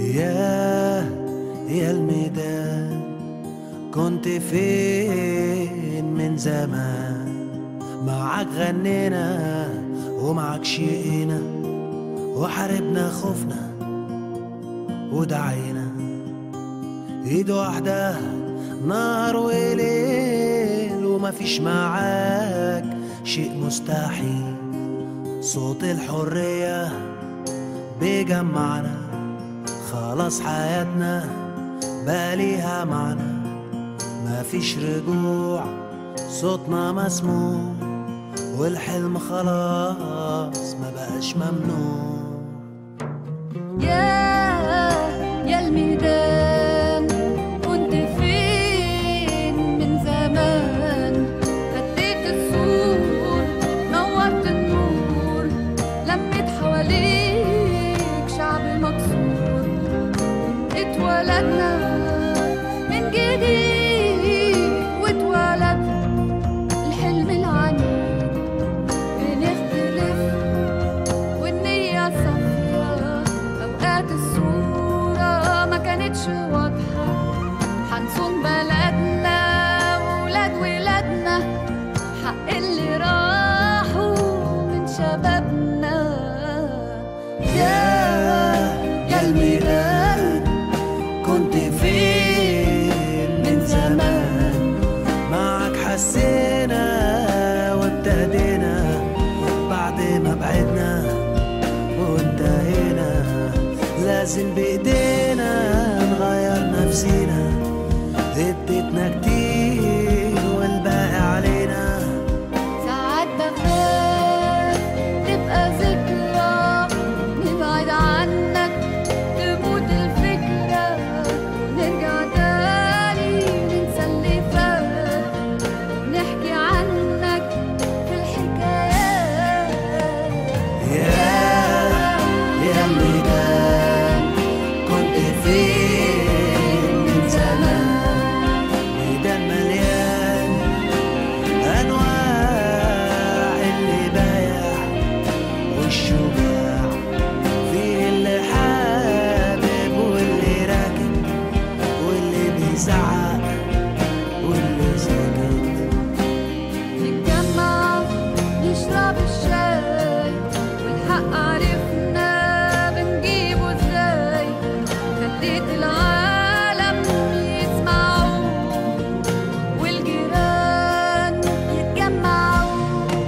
يا يا الميدان كنت فين من زمان معاك غنينا ومعاك شقينا وحاربنا خوفنا ودعينا ايد واحدة نهار وليل ومفيش معاك شيء مستحيل صوت الحرية بيجمعنا خلاص حياتنا بقى ليها معنى مفيش رجوع صوتنا مسموع والحلم خلاص ما بقاش ممنوع يا يا الميدان كنت فين من زمان هديت السور نورت النور لميت حواليك شعب مكسور اتولدنا من جديد واتولد الحلم العنيد بنختلف والنية صافية أوقات الصورة ما كانتش واضحة حنصون بلدنا وولاد ولادنا حق اللي راحوا من شبابنا يا يا الميدان كنت فين من زمان معك حسينا وابتدينا بعد ما بعدنا وانتهينا لازم بايدينا نغير نفسينا اديتنا كتير والباقي علينا ساعات بخاف تبقى ذكرى نبعد عنك تموت الفكرة ونرجع تاني ننسى اللي فات نحكي عنك في الحكايات يا يا الميدان كنت فين من زمان ميدان مليان انواع اللي بايع والشجاع فيه اللي حابب واللي راكب واللي بيزعق واللي ساكت نتجمع نشرب الشاي والحق عرفنا بنجيبه ازاي خليت العالم يسمعوا والجيران يتجمعوا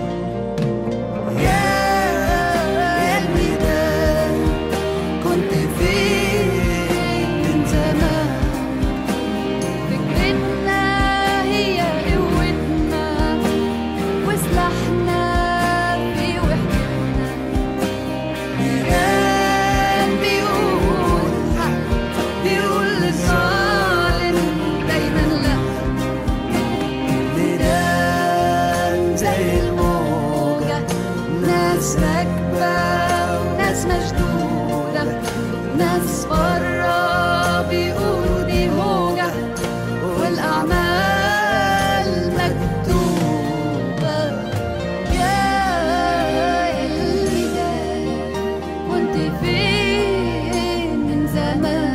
يا يا الميدان كنت فين من زمان فكرتنا هي قوتنا وسلاحنا في وحدتنا كان بيقول حق بيقول للظالم دايما لا ميدان زي الموجة ناس راكبة وناس مشدودة ناس برا بيقولوا دي هوجة والأعمال مكتوبة يا اللي ده كنت فين من زمان